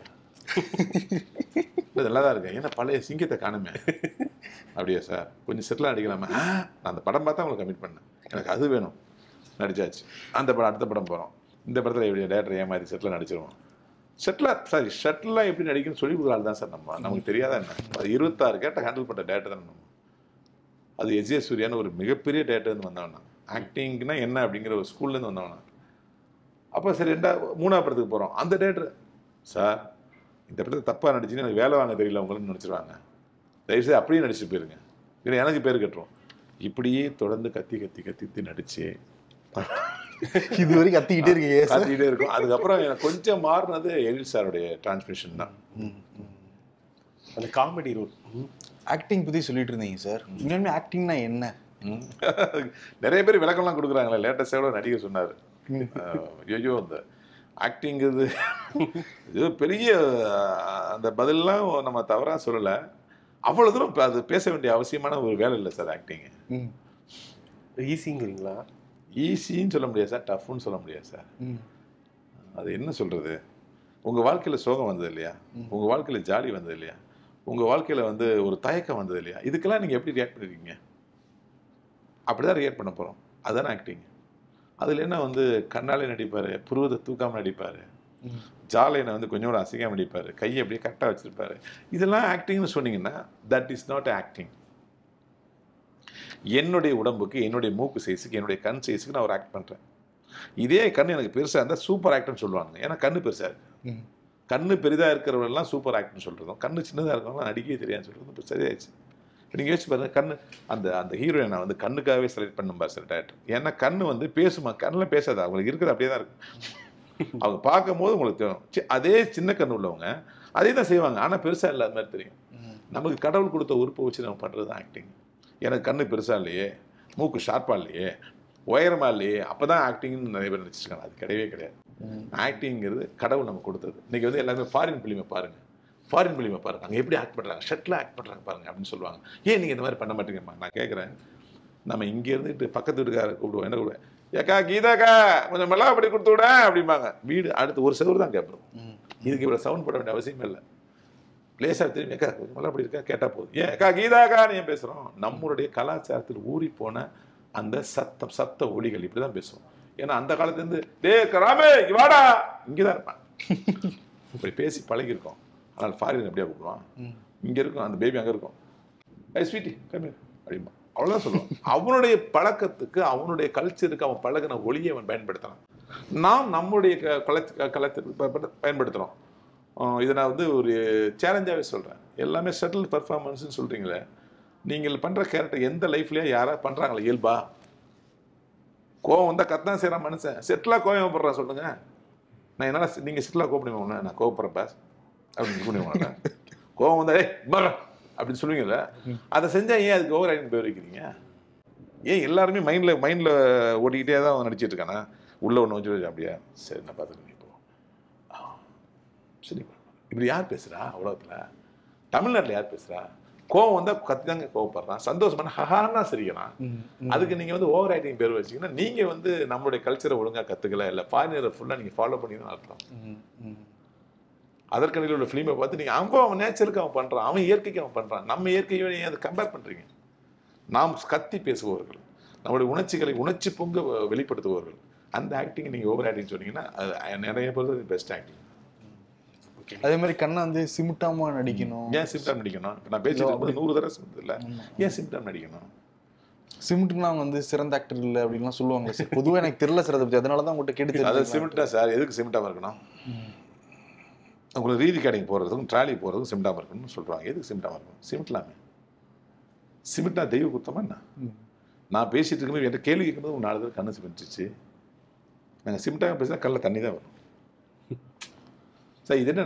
[SPEAKER 1] இல்லை நல்லா தான் இருக்கேன் ஏன்னா பழைய சிங்கத்தை காணுமே அப்படியா சார் கொஞ்சம் செட்டிலாக நடிக்கலாமா ஆ, நான் அந்த படம் பார்த்தா உங்களுக்கு கமிட் பண்ணேன் எனக்கு அது வேணும் நடிச்சாச்சு அந்த படம் அடுத்த படம் போகிறோம் இந்த படத்தில் எப்படி டேரக்டர் ஏமாறி செட்டில் நடிச்சிருவோம் செட்டில் சாரி ஷட்டிலாக எப்படி நடிக்கணும்னு சொல்லி கொடுக்குற ஆள் தான் சார் நம்ம நமக்கு தெரியாதா என்ன அது இருபத்தாறு கேட்ட ஹேண்டில் பண்ண டேரக்டர் தான் நம்ம அது எஸ் ஜே சூர்யான்னு ஒரு மிகப்பெரிய டேரக்டர்னு வந்தவனா ஆக்டிங்னா என்ன அப்படிங்கிற ஒரு ஸ்கூல்லேருந்து வந்தவனா அப்போ சரி ரெண்டா மூணாவது படத்துக்கு போகிறோம் அந்த டேரக்டர் சார் இந்த படத்தை தப்பாக நடிச்சுன்னு எனக்கு வேலை வாங்க தெரியல உங்களுக்கு நினச்சிருவாங்க தயவுசெய்து அப்படியே நடிச்சுட்டு போயிருங்க இல்லை எனக்கு பேர் கட்டுரும் இப்படியே தொடர்ந்து கத்தி கத்தி கத்தி கத்தி நடிச்சு
[SPEAKER 3] இது வரைக்கும் கத்திக்கிட்டே இருக்கீங்க சார்
[SPEAKER 1] கத்திக்கிட்டே இருக்கும் அதுக்கப்புறம் எனக்கு கொஞ்சம் மாறினது எழில் சாருடைய டிரான்ஸ்மிஷன் தான்
[SPEAKER 2] அந்த காமெடி ரோல்
[SPEAKER 3] ஆக்டிங் பத்தி சொல்லிட்டு இருந்தீங்க சார் உண்மையுமே ஆக்டிங்னா என்ன
[SPEAKER 1] ம். நிறைய பேர் விளக்கம்லாம் கொடுக்குறாங்களே லேட்டஸ்டாக நடிகர் சொன்னார் ஐயோ அந்த ஆக்டிங் இது இது பெரிய அஹ், அந்த பதிலெலாம் நம்ம தவறாக சொல்லலை அவ்வளோ தூரம் இப்ப அது பேச வேண்டிய அவசியமான ஒரு வேலை இல்லை சார் ஆக்டிங்கு
[SPEAKER 3] ம்,
[SPEAKER 2] ஈஸிங்கிறீங்களா
[SPEAKER 1] ஈஸின்னு சொல்ல முடியாது சார் டஃப்னு சொல்ல முடியாது சார்
[SPEAKER 3] ம்,
[SPEAKER 1] அது என்ன சொல்கிறது உங்கள் வாழ்க்கையில் சோகம் வந்தது இல்லையா
[SPEAKER 3] ம்.
[SPEAKER 1] உங்கள் வாழ்க்கையில் ஜாலி வந்தது இல்லையா உங்கள் வாழ்க்கையில் வந்து ஒரு தயக்கம் வந்தது இல்லையா இதுக்கெல்லாம் நீங்கள் எப்படி ரியாக்ட் பண்ணிருக்கீங்க அப்படி தான் ரியாக்ட் பண்ண போகிறோம் அதுதானே ஆக்டிங் அதில் என்ன வந்து கண்ணாலே நடிப்பார் புருவத்தை தூக்காமல் நடிப்பார்
[SPEAKER 3] ம்.
[SPEAKER 1] ஜாலைனை வந்து கொஞ்சோட அசிங்காம நடிப்பார் கையை அப்படியே கரெக்டாக வச்சுருப்பாரு இதெல்லாம் ஆக்டிங்னு சொன்னீங்கன்னா தட் இஸ் நாட் ஆக்டிங் என்னுடைய உடம்புக்கு என்னுடைய மூக்கு சைஸுக்கு என்னுடைய கண் சைஸுக்கு நான் ஒரு ஆக்ட் பண்ணுறேன் இதே கண் எனக்கு பெருசாக இருந்தால் சூப்பர் ஆக்டர்னு சொல்லுவாங்க ஏன்னா கண்ணு பெருசாக இருக்கு
[SPEAKER 3] ம்.
[SPEAKER 1] கண்ணு பெரிதாக இருக்கிறவரெல்லாம் சூப்பர் ஆக்ட்னு சொல்கிறதும் கண்ணு சின்னதாக இருக்கிறவங்க நடிக்கவே தெரியாதுன்னு சொல்கிறதும் இப்போ சரியாயிடுச்சு நீங்கள் யோசிச்சு பாருங்க கண்ணு அந்த அந்த ஹீரோயினை வந்து கண்ணுக்காகவே செலக்ட் பண்ணும்பா சார் டேரக்டர் ஏன்னா கண்ணு வந்து பேசுமா கண்ணில் பேசாது அவங்களுக்கு இருக்கிறது அப்படியே தான் இருக்கும் அவங்க பார்க்கும்போது உங்களுக்கு தெரியும் சி, அதே சின்ன கண்ணு உள்ளவங்க அதே தான் செய்வாங்க ஆனால் பெருசாக இல்லாத மாதிரி தெரியும்
[SPEAKER 3] ம்.
[SPEAKER 1] நமக்கு கடவுள் கொடுத்த உறுப்பை வச்சு நம்ம பண்ணுறது தான் ஆக்டிங் எனக்கு கண்ணு பெருசாக இல்லையே மூக்கு ஷார்ப்பாக இல்லையே உயரமா இல்லையே அப்போ தான் ஆக்டிங்னு நிறைய பேர் நினச்சிருக்காங்க அது கிடையவே கிடையாது
[SPEAKER 3] ம்.
[SPEAKER 1] ஆக்டிங்கிறது கடவுள் நமக்கு கொடுத்தது இன்னைக்கு வந்து எல்லாருமே ஃபாரின் ஃபிலிமை பாருங்க ஃபாரின் ஃபிலிமை பாருங்க அங்கே எப்படி ஆக்ட் பண்ணுறாங்க ஷர்ட்டில் ஆக்ட் பண்ணுறாங்க பாருங்க அப்படின்னு சொல்லுவாங்க ஏன் நீங்கள் இந்த மாதிரி பண்ண மாட்டீங்கம்மா நான் கேட்குறேன் நம்ம இங்கே இருந்துட்டு பக்கத்து வீட்டுக்கார கூப்பிடுவோம் என்ன கூப்பிடுவேன் ஏக்கா கீதாக்கா கொஞ்சம் மெல்லாம் அப்படி கொடுத்து விட அப்படிம்பாங்க வீடு அடுத்து ஒரு செவரு தான் கேட்போம்
[SPEAKER 3] ம்.
[SPEAKER 1] இதுக்கு இவ்வளோ சவுண்ட் போட வேண்டிய அவசியமே இல்லை லேசாக திரும்பி அக்கா கொஞ்சம் மெல்லாம் அப்படி இருக்கா கேட்டால் போதும் ஏன் அக்கா கீதாக்கா நீ ஏன் பேசுகிறோம் நம்மளுடைய கலாச்சாரத்தில் ஊறி போன அந்த சத்தம் சத்த ஒலிகள் இப்படி தான் பேசுவோம் ஏன்னா அந்த காலத்துலேருந்து டே ராமே இங்க வாடா இங்கே தான் இருப்பான் இப்படி பேசி பழகியிருக்கோம் ஆனால் ஃபாரின் எப்படியா கூப்பிடுவான்
[SPEAKER 3] ம்.
[SPEAKER 1] இங்கே இருக்கும் அந்த பேபி அங்கே இருக்கும் ஐ ஸ்வீட்டி கம்மி அப்படிம்பா அவ்வளோதான் சொல்லுவான் அவனுடைய பழக்கத்துக்கு அவனுடைய கல்ச்சருக்கு அவன் பழகின ஒளியை அவன் பயன்படுத்தலாம் நாம் நம்முடைய க கலத்து கலத்திற்கு ப- ப- பயன்படுத்துகிறோம் ஆஹ் இதை நான் வந்து ஒரு சேலஞ்சாகவே சொல்கிறேன் எல்லாமே செட்டில் பர்ஃபார்மன்ஸ்னு சொல்கிறீங்களே நீங்கள் பண்ணுற கேரக்டர் எந்த லைஃப்லேயே யாராவது பண்ணுறாங்களா இயல்பா கோவம் வந்தால் கத்தான் செய்கிறான் மனுஷன் செட்டிலாக கோவம் போடுறான் சொல்லுங்க நான் என்னால் நீங்கள் செட்டிலாக கோவப்படுவேன் நான் கோவப்படுறேன் பாஸ் அப்படின்னு புரியுவாங்க கோவம் வந்தா ஏய் பர்றா அப்படின்னு சொல்லுவீங்கல்ல அதை செஞ்சால் ஏன் அதுக்கு ஓவர் ஆக்டிங் பேர் வைக்கிறீங்க ஏன் எல்லாருமே மைண்டில் மைண்டில் ஓட்டிக்கிட்டே தான் அவன் நடிச்சிட்டு இருக்கானா உள்ள ஒன்று வச்சு அப்படியா சரி நான் பார்த்துக்கிறேன் இப்போ ஆ, சரி இப்படி யார் பேசுகிறா உலகத்தில் தமிழ்நாட்டில் யார் பேசுகிறா கோவம் வந்தால் கத்தி தாங்க கோவப்படுறான் சந்தோஷமான ஹஹான்னா சிரிக்கிறான்
[SPEAKER 3] ம். ம்.
[SPEAKER 1] அதுக்கு நீங்கள் வந்து ஓவர் ஆக்டிங் பேர் வச்சீங்கன்னா நீங்கள் வந்து நம்மளுடைய கல்ச்சரை ஒழுங்காக கற்றுக்கல இல்லை ஃபாரினரை ஃபுல்லாக நீங்கள் ஃபாலோ பண்ணி தான் அர்த்தம்
[SPEAKER 3] ம். ம்.
[SPEAKER 1] அதற்கடையில் உள்ள ஃபிலிமை பார்த்து நீங்கள் அவன் அவன் நேச்சருக்கு அவன் பண்ணுறான் அவன் இயற்கைக்கு அவன் பண்ணுறான் நம்ம இயற்கையோட ஏன் அதை கம்பேர் பண்ணுறீங்க நாம் கத்தி பேசுபவர்கள் நம்மளுடைய உணர்ச்சிகளை உணர்ச்சி பொங்க வ- வெளிப்படுத்துபவர்கள் அந்த ஆக்டிங் நீங்கள் ஓவர் ஆக்டிங் சொன்னீங்கன்னா அது நிறைய பொறுத்த பெஸ்ட் ஆக்டிங்
[SPEAKER 3] அதே மாதிரி கண்ணை வந்து சிமிட்டாம நடிக்கணும்
[SPEAKER 1] ஏன் சிம்டம் நடிக்கணும் இப்போ நான் பேசிட்டு இருக்கும்போது நூறு தடவை சொன்னது இல்லை
[SPEAKER 3] ஆமா.
[SPEAKER 1] ஏன் சிம்டம் நடிக்கணும்
[SPEAKER 3] சிமெண்ட்னா வந்து சிறந்த ஆக்டர் இல்லை அப்படின்லாம் சொல்லுவாங்க சார் பொதுவா எனக்கு தெரியல சார் அதை பத்தி அதனால தான் உங்கள்கிட்ட கேட்டு
[SPEAKER 1] அது
[SPEAKER 3] தெரிஞ்சுக்கலாம்.
[SPEAKER 1] சிமெண்டா சார் எதுக்கு சிமெண்டாக இருக்கணும்
[SPEAKER 3] ம்.
[SPEAKER 1] உங்களுக்கு ரீதி கடைக்கு போகிறதுக்கும் ட்ராலி போகிறதுக்கும் சிமெண்டாக இருக்கணும்னு சொல்கிறாங்க எதுக்கு சிமெண்டாக இருக்கணும் சிமெண்ட்லாமே சிமெண்ட்னா தெய்வ குத்தமா என்ன
[SPEAKER 3] ம்.
[SPEAKER 1] நான் பேசிட்டு இருக்கும்போது என்கிட்ட கேள்வி கேட்கும்போது ஒரு நாலு பேர் கண்ணு சிமெண்ட்ருச்சு நாங்கள் சிமெண்ட்டாக பேசினா கல்ல தண்ணி தான் வரும் சார் இது என்னென்னா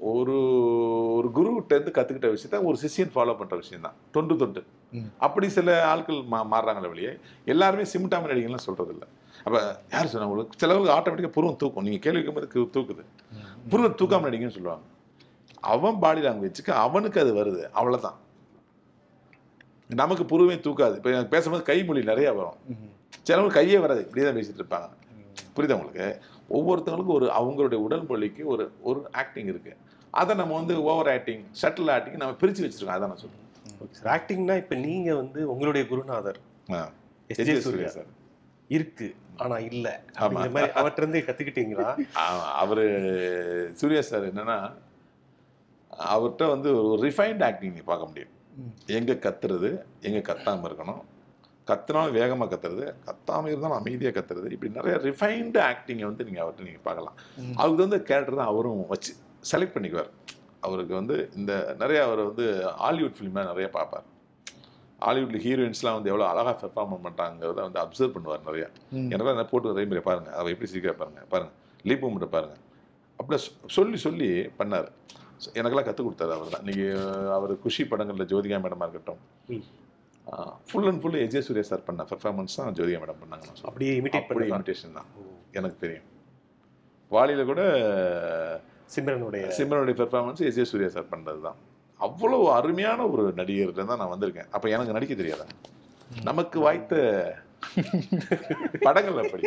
[SPEAKER 1] ஒரு ஒரு குருகிட்ட இருந்து கத்துக்கிட்ட விஷயத்த ஒரு சிஷியன் ஃபாலோ பண்ற விஷயம் தான் தொண்டு தொண்டு
[SPEAKER 3] ம்.
[SPEAKER 1] அப்படி சில ஆட்கள் மா மாறுறாங்களே வெளியே எல்லாருமே சிமிட்டாமல் நடிகங்கள்லாம் சொல்றது இல்லை அப்ப யார் சொன்னா உங்களுக்கு சிலவங்களுக்கு ஆட்டோமேட்டிக்காக புருவம் தூக்கும் நீங்க கேள்வி கேட்கும்போது கு- தூக்குது புருவம் தூக்காம நடிங்கன்னு சொல்லுவாங்க அவன் பாடி லாங்குவேஜுக்கு அவனுக்கு அது வருது அவ்வளவுதான் நமக்கு புருவே தூக்காது இப்போ எனக்கு பேசும்போது கைமொழி நிறைய வரும்
[SPEAKER 3] ம்.
[SPEAKER 1] சிலவங்க கையே வராது இப்படியே தான் பேசிட்டு இருப்பாங்க புரியுதா உங்களுக்கு ஒவ்வொருத்தவங்களுக்கும் ஒரு அவங்களுடைய உடல் மொழிக்கு ஒரு ஒரு ஆக்டிங் இருக்கு அதை நம்ம வந்து ஓவர் ஆக்டிங் ஷட்டில் ஆக்டிங் நம்ம பிரிச்சு வச்சிருக்கோம் அதான் நான் சொல்றேன்
[SPEAKER 2] ஓகே சார் ஆக்டிங்னா இப்போ நீங்க வந்து உங்களுடைய குருநாதர்
[SPEAKER 1] ஆ.
[SPEAKER 2] S J
[SPEAKER 1] S.
[SPEAKER 2] Suryah
[SPEAKER 1] sir
[SPEAKER 2] இருக்கு ஆனா இல்ல அப்படிங்கிற மாதிரி அவர்கிட்ட இருந்து கத்துக்கிட்டீங்களா
[SPEAKER 1] ஆ- அவரு சூர்யா சார் என்னன்னா அவர்கிட்ட வந்து ஒரு ரிஃபைன்ட் ஆக்டிங் நீ பார்க்க முடியும்
[SPEAKER 3] ம்.
[SPEAKER 1] எங்க கத்துறது எங்க கத்தாம இருக்கணும் கத்துனாலும் வேகமா கத்துறது கத்தாம இருந்தாலும் அமைதியா கத்துறது இப்படி நிறைய ரிஃபைன்டு ஆக்டிங்கை வந்து நீங்க அவர்கிட்ட நீங்க பார்க்கலாம்
[SPEAKER 3] ம்.
[SPEAKER 1] அவருக்கு வந்து கேரக்டர் தான் அவரும் வச்சு செலக்ட் பண்ணிக்குவார் அவருக்கு வந்து இந்த நிறைய அவர் வந்து ஹாலிவுட் ஃபிலிம்லாம் நிறைய பார்ப்பார் ஹாலிவுட்ல ஹீரோயின்ஸ்லாம் வந்து எவ்வளோ அழகாக பெர்ஃபார்ம் பண்ணுறாங்கிறத வந்து அப்சர்வ் பண்ணுவார் நிறையா
[SPEAKER 3] ம்.
[SPEAKER 1] எனக்கு என்ன போட்டு ரேமில் பாருங்க அவ எப்படி சிரிக்கிறா பாருங்க பாருங்க லீப் மூமெண்ட் பாருங்க அப்படியே சொ- சொல்லி சொல்லி பண்ணார் எனக்கெல்லாம் கற்றுக் கொடுத்தாரு அவர் தான் இன்னைக்கு அவர் குஷி படங்களில் ஜோதிகா மேடமாக இருக்கட்டும்
[SPEAKER 2] ம்.
[SPEAKER 1] ஃபுல் அண்ட் ஃபுல் எஜே சூர்யா சார் பண்ண பெர்ஃபார்மன்ஸ் தான் ஜோதிகா மேடம் பண்ணாங்க நான் சொல்றேன்.
[SPEAKER 2] அப்படியே இமிடேட்
[SPEAKER 1] அப்படி
[SPEAKER 2] பண்ணி
[SPEAKER 1] இமிடேஷன் தான் எனக்கு தெரியும் வாலியில் கூட
[SPEAKER 2] சிம்ரனுடைய
[SPEAKER 1] சிம்ரனுடைய performance S A Suryah sir பண்ணுறது தான் அவ்வளோ அருமையான ஒரு நடிகர் தான் நான் வந்திருக்கேன் அப்போ எனக்கு நடிக்க தெரியாதா நமக்கு வாய்த்த படங்கள் அப்படி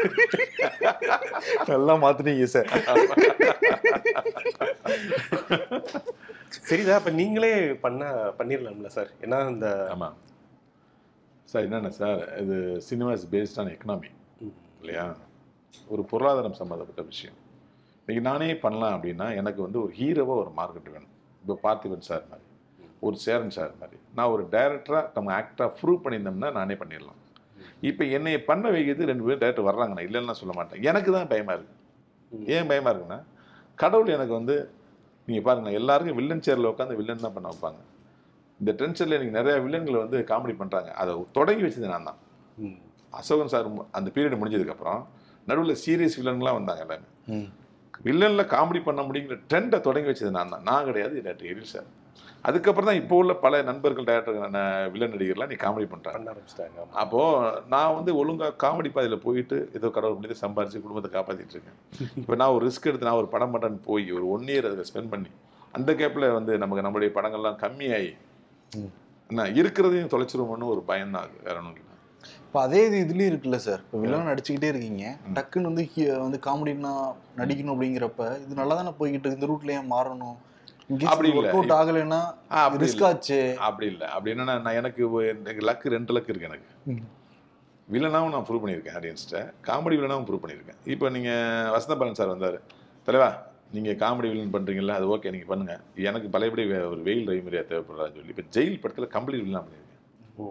[SPEAKER 3] நல்லா மாத்துனீங்க சார்
[SPEAKER 2] சரிதா அப்ப நீங்களே பண்ண பண்ணிடலாம்ல சார் ஏன்னா இந்த
[SPEAKER 1] ஆமாம் சார் என்னென்ன சார் இது சினிமாஸ் பேஸ்ட் ஆன் எக்கனாமி
[SPEAKER 2] ம்,
[SPEAKER 1] இல்லையா ஒரு பொருளாதாரம் சம்மந்தப்பட்ட விஷயம் இன்னைக்கு நானே பண்ணலாம் அப்படின்னா எனக்கு வந்து ஒரு ஹீரோவாக ஒரு மார்க்கெட் வேணும் இப்போ பார்த்திபன் சார் மாதிரி ஒரு சேரன் சார் மாதிரி நான் ஒரு டைரக்டராக நம்ம ஆக்டராக ப்ரூவ் பண்ணியிருந்தோம்னா நானே பண்ணிடலாம் இப்போ என்னை பண்ண வைக்கிறது ரெண்டு பேரும் டேரக்டர் வர்றாங்க நான் இல்லைன்னு நான் சொல்ல மாட்டேன் எனக்கு தான் பயமாக இருக்கு
[SPEAKER 2] ம்.
[SPEAKER 1] ஏன் பயமாக இருக்குன்னா கடவுள் எனக்கு வந்து நீங்கள் பாருங்க எல்லாருக்கும் வில்லன் சேரில் உட்காந்து வில்லன் தான் பண்ண வைப்பாங்க இந்த டென்ஷனில் எனக்கு நிறைய வில்லன்களை வந்து காமெடி பண்ணுறாங்க அதை தொடங்கி வச்சது நான் தான்
[SPEAKER 2] ம்.
[SPEAKER 1] அசோகன் சார் மு- அந்த பீரியட் முடிஞ்சதுக்கப்புறம் நடுவில் சீரியஸ் வில்லன்லாம் வந்தாங்க எல்லாமே
[SPEAKER 3] ம்.
[SPEAKER 1] வில்லனில் காமெடி பண்ண முடியுங்கிற ட்ரெண்டை தொடங்கி வச்சது நான் தான் நான் கிடையாது டேரக்டர் எழில் சார் அதுக்கப்புறம் தான் இப்போ உள்ள பல நண்பர்கள் டேரக்டர் வில்லன் நடிகர்லாம் நீ காமெடி பண்ணுறாங்க
[SPEAKER 2] பண்ண ஆரம்பிச்சிட்டாங்க ஆமா.
[SPEAKER 1] அப்போது நான் வந்து ஒழுங்காக காமெடி பாதையில் போயிட்டு ஏதோ கடவுள் பண்ணி சம்பாரிச்சு குடும்பத்தை காப்பாற்றிட்டு இருக்கேன் இப்போ நான் ஒரு ரிஸ்க் எடுத்து நான் ஒரு படம் பண்ணுறேன்னு போய் ஒரு ஒன் இயர் அதில் ஸ்பெண்ட் பண்ணி அந்த கேப்பில் வந்து நமக்கு நம்மளுடைய படங்கள்லாம் கம்மியாகி
[SPEAKER 3] ம்.
[SPEAKER 1] என்ன இருக்கிறதையும் தொலைச்சிருவோம்னு ஒரு பயம் தான் அது வேற ஒன்றும் இல்லை
[SPEAKER 3] இப்போ அதே இது இதுலயும் இருக்குல்ல சார் இப்போ வில்லன் நடிச்சுக்கிட்டே இருக்கீங்க டக்குன்னு வந்து ஹீ- வந்து காமெடினா நடிக்கணும் அப்படிங்கிறப்ப இது நல்லா தானே போய்கிட்டு இருக்கு இந்த ரூட்ல ஏன் மாறணும்
[SPEAKER 1] அப்படி இல்ல.
[SPEAKER 3] ஒர்க் அவுட் ஆகலைன்னா
[SPEAKER 1] ஆ, அப்படி
[SPEAKER 3] ரிஸ்க்
[SPEAKER 1] இல்லை
[SPEAKER 3] ஆச்சு
[SPEAKER 1] அப்படி இல்லை அப்படி என்னன்னா நான் எனக்கு ஒரு- எனக்கு லக்கு ரெண்டு லக்கு இருக்கு எனக்கு
[SPEAKER 3] ம்.
[SPEAKER 1] வில்லனாவும் நான் ப்ரூவ் பண்ணியிருக்கேன் ஆடியன்ஸ்ட்ட காமெடி வில்லனாவும் ப்ரூவ் பண்ணியிருக்கேன் இப்போ நீங்கள் வசந்தபாலன் சார் வந்தார் தலைவா நீங்கள் காமெடி வில்லன் பண்ணுறீங்களா அது ஓகே நீங்கள் பண்ணுங்கள் எனக்கு பழையபடி வே- ஒரு வெயில் ரவிமரியா தேவைப்படுறான்னு சொல்லி இப்போ ஜெயில் படத்தில் கம்ப்ளீட் வில்லன் பண்ணியிருக்கேன்
[SPEAKER 2] ஓ.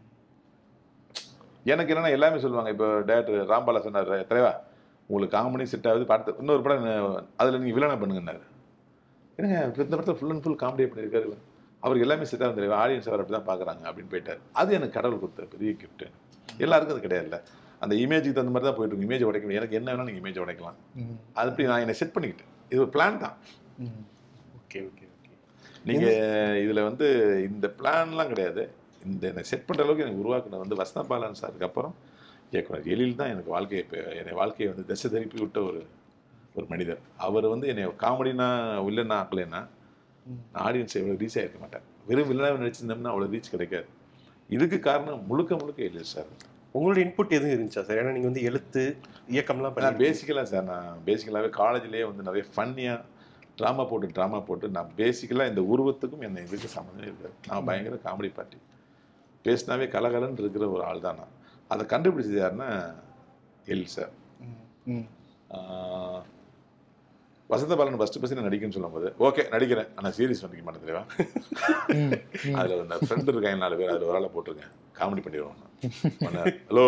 [SPEAKER 1] எனக்கு என்னன்னா எல்லாமே சொல்லுவாங்க இப்போ டேரக்டர் ராம்பாலா சொன்னார் தலைவா உங்களுக்கு காமெடி செட் ஆகுது படத்தை இன்னொரு படம் அதில் நீங்கள் வில்லனை பண்ணுங்கன்னாரு என்னங்க இப்ப இந்த படத்தில் ஃபுல் அண்ட் ஃபுல் காமெடியாக பண்ணியிருக்காரு இவர். அவருக்கு எல்லாமே செட் ஆகும் தெரியும் ஆடியன்ஸ் அவர் அப்படி தான் பார்க்குறாங்க அப்படின்னு போயிட்டார் அது எனக்கு கடவுள் கொடுத்த பெரிய கிஃப்ட் எல்லாருக்கும் அது கிடையாதுல்ல அந்த இமேஜுக்கு தகுந்த மாதிரி தான் போயிட்டு இருக்கு இமேஜ் உடைக்கணும் எனக்கு என்ன வேணாலும் நீங்கள் இமேஜ் உடைக்கலாம்
[SPEAKER 3] ம்.
[SPEAKER 1] அது அப்படி நான் என்னை செட் பண்ணிக்கிட்டேன் இது ஒரு பிளான் தான்
[SPEAKER 3] ம்.
[SPEAKER 2] ஓகே ஓகே ஓகே
[SPEAKER 1] நீங்கள் இதில் வந்து இந்த பிளான்லாம் கிடையாது இந்த என்னை செட் பண்ணுற அளவுக்கு எனக்கு உருவாக்குனது வந்து வசந்த பாலன் சாருக்கு அப்புறம் இயக்குனர் எழில் தான் எனக்கு வாழ்க்கையை இப்போ என்னை வாழ்க்கையை வந்து திசை திருப்பி விட்ட ஒரு ஒரு மனிதர் அவர் வந்து என்னை காமெடினா வில்லனா ஆக்கலைன்னா
[SPEAKER 3] ம்.
[SPEAKER 1] ஆடியன்ஸ் எவ்வளோ ரீச் ஆகிருக்க மாட்டேன் வெறும் வில்லனாக நடிச்சிருந்தோம்னா அவ்வளோ ரீச் கிடைக்காது இதுக்கு காரணம் முழுக்க முழுக்க எழில் சார்
[SPEAKER 2] உங்களோட இன்புட் எதுவும் இருந்துச்சா சார் ஏன்னா நீங்க வந்து எழுத்து இயக்கம்லாம்
[SPEAKER 1] நான்
[SPEAKER 2] பண்ணி
[SPEAKER 1] பேசிக்கலாக சார் நான் பேசிக்கலாகவே காலேஜ்லேயே வந்து நிறைய ஃபன்னியாக ட்ராமா போட்டு ட்ராமா போட்டு நான் பேசிக்கலாக இந்த உருவத்துக்கும் என்ன இதுக்கு சம்மந்தமே இருக்காது நான் பயங்கர காமெடி பார்ட்டி பேசினாவே கலகலன்னு இருக்கிற ஒரு ஆள் தான் நான் அதை கண்டுபிடிச்சது யாருன்னா எல் சார்
[SPEAKER 3] ம். ம்.
[SPEAKER 1] ஆஹ், வசந்த பாலன் ஃபஸ்ட்டு ஃபஸ்ட்டு நடிக்கணும்னு சொல்லும்போது ஓகே நடிக்கிறேன் ஆனால் சீரியஸ் பண்ணிக்க மாட்டேன் தெரியுமா
[SPEAKER 3] ம். ம்.
[SPEAKER 1] அதில் இந்த ஃப்ரெண்டு இருக்காங்க நாலு பேர் அதில் ஒரு ஆளை போட்டிருக்கேன் காமெடி பண்ணிடுவோம் ஹலோ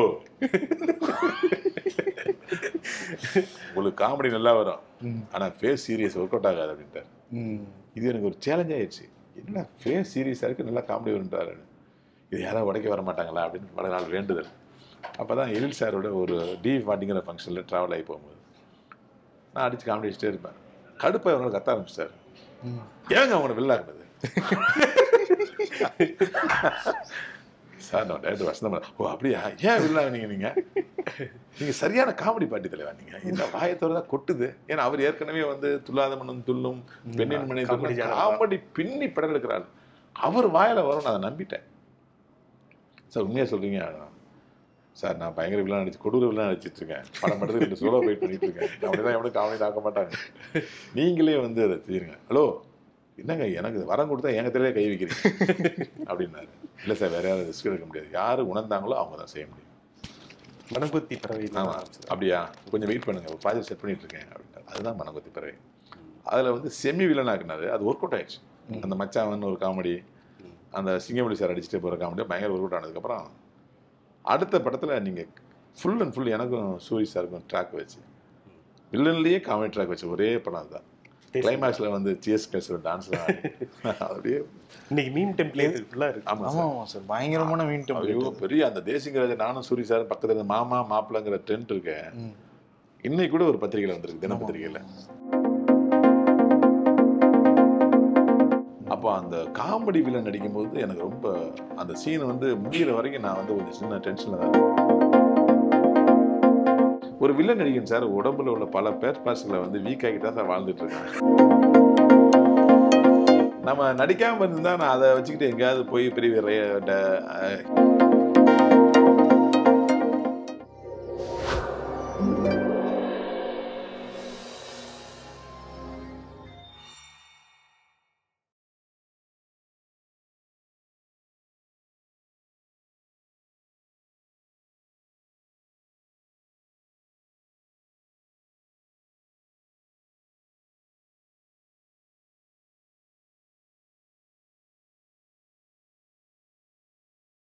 [SPEAKER 1] உங்களுக்கு காமெடி நல்லா வரும்
[SPEAKER 3] ம்.
[SPEAKER 1] ஆனால் ஃபேஸ் சீரியஸ் ஒர்க் அவுட் ஆகாது அப்படின்ட்டார்
[SPEAKER 3] ம்.
[SPEAKER 1] இது எனக்கு ஒரு சேலஞ்ச் ஆயிடுச்சு என்ன ஃபேஸ் சீரியஸாக இருக்குது நல்லா காமெடி வருன்றாரு இது யாராவது உடைக்க வர மாட்டாங்களா அப்படின்னு பல நாள் வேண்டுதல் அப்போ தான் எழில் சாரோட ஒரு டி ஃபார்ட்டிங்கிற ஃபங்க்ஷனில் ட்ராவல் ஆகி போகும்போது நான் அடித்து காமெடி அடிச்சுட்டே இருப்பேன் கடுப்பாக ஒரு நாள் கத்த ஆரம்பிச்சிட்டார் ஏங்க அவனை வில்லாக்குனது சார் நான் டேரக்டர் வசந்தம் ஓ அப்படியா ஏன் வில்லாங்க நீங்க நீங்க சரியான காமெடி பாட்டி தலைவா நீங்க இந்த வாயத்தோட தான் கொட்டுது ஏன்னா அவர் ஏற்கனவே வந்து துல்லாத மன்னன் துள்ளும் பெண்ணின் மனை
[SPEAKER 2] comedy
[SPEAKER 1] துள்ளும்
[SPEAKER 2] genre.
[SPEAKER 1] காமெடி பின்னி படம் எடுக்கிறாள் அவர் வாயில வரும் நான் அதை நம்பிட்டேன் சார் உண்மையா சொல்றீங்க சார் நான் பயங்கர வில்லன் நடிச்சு கொடூர வில்லன் நடிச்சிட்டு இருக்கேன் படம் படத்துக்கு ரெண்டு சோலோ வெயிட் பண்ணிட்டு இருக்கேன் அப்படிதான் எவனும் காமெடி தாக்க மாட்டாங்க நீங்களே வந்து அதை செய்யுங்க ஹலோ என்னங்க எனக்கு வரம் கொடுத்தா எங்க தலையில கை வைக்கிறீங்க அப்படின்னாரு இல்லை சார் வேற யாரும் ரிஸ்க் எடுக்க முடியாது யாரு உணர்ந்தாங்களோ அவங்க தான் செய்ய முடியும்
[SPEAKER 2] மனங்குத்தி பறவை தான்
[SPEAKER 1] ஆமா அப்படியா கொஞ்சம் வெயிட் பண்ணுங்க ஒரு ப்ராஜெக்ட் செட் பண்ணிட்டு இருக்கேன் அப்படின்ட்டாரு அதுதான் மனங்கொத்தி பறவை அதுல வந்து செமி வில்லனாக்குனாரு அது ஒர்க் அவுட் ஆயிடுச்சு அந்த மச்சாவன் ஒரு காமெடி அந்த சிங்கமொழி சார் அடிச்சுட்டு போகிற காமெடி பயங்கர ஒர்க் அவுட் ஆனதுக்கப்புறம் அடுத்த படத்தில் நீங்கள் ஃபுல் அண்ட் ஃபுல் எனக்கும் சூரி சாருக்கும் ட்ராக் வச்சு வில்லன்லேயே காமெடி ட்ராக் வச்சு ஒரே படம் அதுதான் கிளைமேக்ஸில் வந்து சிஎஸ் கேஸ் டான்ஸ்லாம் அப்படியே
[SPEAKER 2] இன்னைக்கு மீன் டெம்ப்ளேட் ஃபுல்லா இருக்கு
[SPEAKER 1] ஆமாம்
[SPEAKER 3] ஆமா ஆமா சார் பயங்கரமான மீன்
[SPEAKER 1] ஐயோ
[SPEAKER 3] டெம்பிள்
[SPEAKER 1] பெரிய அந்த தேசிங்கராஜ நானும் சூரி சார் பக்கத்துல இருந்து மாமா மாப்பிள்ளைங்கிற ட்ரெண்ட் இருக்கு
[SPEAKER 3] ம்.
[SPEAKER 1] இன்னைக்கு கூட ஒரு பத்திரிகையில வந்திருக்கு தினப்பத்திரிகையில அப்போ அந்த காமெடி வில்லன் நடிக்கும்போது எனக்கு ரொம்ப அந்த சீன் வந்து முடிகிற வரைக்கும் நான் வந்து ஒரு சின்ன டென்ஷன்ல தான் இருந்தேன். ஒரு வில்லன் நடிகன் சார் உடம்புல உள்ள பல பேர் பார்ட்ஸ்களை வந்து வீக் ஆகிட்டு தான் சார் வாழ்ந்துட்டு இருக்காங்க நம்ம நடிக்காம இருந்தா நான் அதை வச்சுக்கிட்டு எங்கேயாவது போய் பெரிய ர- ட-